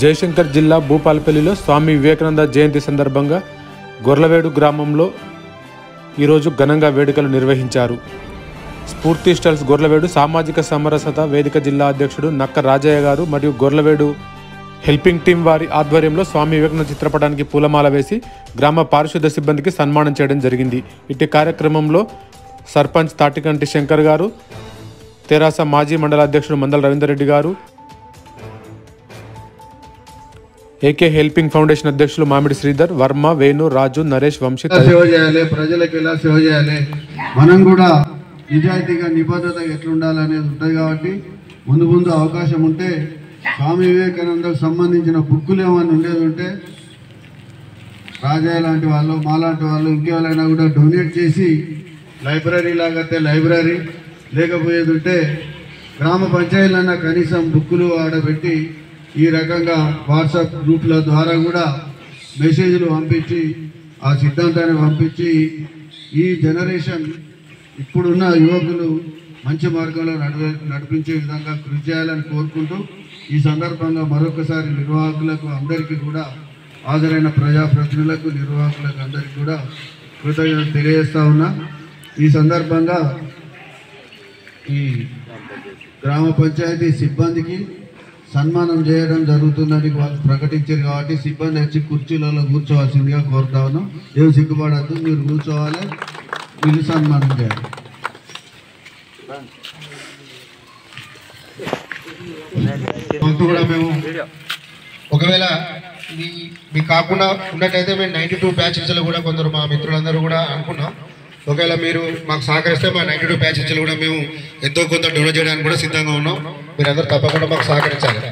జయశంకర్ జిల్లా భూపాలపల్లిలో స్వామి వివేకానంద జయంతి సందర్భంగా గొర్లవేడు గ్రామంలో ఈరోజు ఘనంగా వేడుకలు నిర్వహించారు స్ఫూర్తి స్టల్స్ గొర్లవేడు సామాజిక సమరసత వేదిక జిల్లా అధ్యక్షుడు నక్క రాజయ్య గారు మరియు గొర్లవేడు హెల్పింగ్ టీం వారి ఆధ్వర్యంలో స్వామి వివేకానంద చిత్రపటానికి పూలమాల వేసి గ్రామ పారిశుద్ధ సిబ్బందికి సన్మానం చేయడం జరిగింది ఇట్టి కార్యక్రమంలో సర్పంచ్ తాటికంటి శంకర్ గారు తెరాస మాజీ మండల అధ్యక్షుడు మందల రవీందర్ రెడ్డి గారు ఏకే హెల్పింగ్ ఫౌండేషన్ అధ్యక్షులు మామిడి శ్రీధర్ వర్మ వేణు రాజు నరేష్ వంశీ ఎలా సేవ చేయాలి ప్రజలకు ఎలా సేవ చేయాలి మనం కూడా నిజాయితీగా నిబద్ధత ఎట్లుండాలనేది ఉంటుంది కాబట్టి ముందు ముందు అవకాశం ఉంటే స్వామి వివేకానందకు సంబంధించిన బుక్కులు ఏమైనా ఉండేది ఉంటే రాజయ్య లాంటి వాళ్ళు మాలాంటి వాళ్ళు ఇంకెవరైనా కూడా డొనేట్ చేసి లైబ్రరీ లాగైతే లైబ్రరీ లేకపోయేది ఉంటే గ్రామ పంచాయతీలన్నా కనీసం బుక్కులు ఆడబెట్టి ఈ రకంగా వాట్సాప్ గ్రూప్ల ద్వారా కూడా మెసేజ్లు పంపించి ఆ సిద్ధాంతాన్ని పంపించి ఈ జనరేషన్ ఇప్పుడున్న యువకులు మంచి మార్గంలో నడిపే నడిపించే విధంగా కృషి చేయాలని కోరుకుంటూ ఈ సందర్భంగా మరొకసారి నిర్వాహకులకు అందరికీ కూడా హాజరైన ప్రజాప్రతినిధులకు నిర్వాహకులకు అందరికీ కూడా కృతజ్ఞతలు తెలియజేస్తా ఉన్నా ఈ సందర్భంగా ఈ గ్రామ పంచాయతీ సిబ్బందికి సన్మానం చేయడం జరుగుతుందని వాళ్ళు ప్రకటించారు కాబట్టి సిబ్బంది వచ్చి కుర్చీలలో కూర్చోవాల్సిందిగా కోరుతా ఉన్నాం ఏం సిగ్గుపడద్దు మీరు కూర్చోవాలి వీళ్ళు సన్మానం చేయాలి మాకు కూడా మేము ఒకవేళ మీ మీకు కాకుండా ఉన్నట్టయితే మేము నైంటీ టూ బ్యాచెస్లో కూడా కొందరు మా మిత్రులందరూ కూడా అనుకున్నాం ఒకవేళ మీరు మాకు సహకరిస్తే మా నైంటీ టూ బ్యాచెస్లో కూడా మేము ఎంతో కొంత డొనేట్ చేయడానికి కూడా సిద్ధంగా ఉన్నాం మీరందరూ తప్పకుండా మాకు సహకరించాలి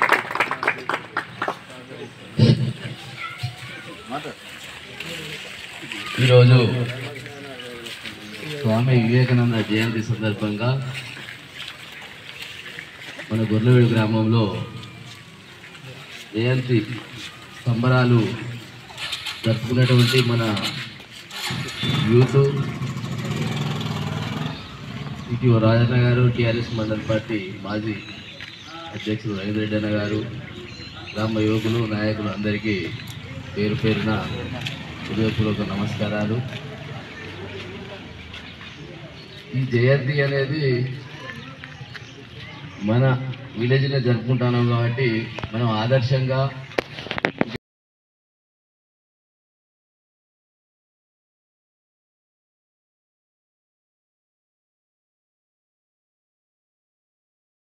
ఈరోజు స్వామి వివేకానంద జయంతి సందర్భంగా మన గొర్లవేడు గ్రామంలో జయంతి సంబరాలు జరుపుకున్నటువంటి మన యూత్ ఇటీవల రాజన్న గారు టీఆర్ఎస్ మండల్ పార్టీ మాజీ అధ్యక్షుడు రవీంద్ర రెడ్డి అన్న గారు గ్రామ యువకులు నాయకులు అందరికీ పేరు పేరున హృదయపూర్వక నమస్కారాలు ఈ జయంతి అనేది మన విలేజ్లో జరుపుకుంటున్నాం కాబట్టి మనం ఆదర్శంగా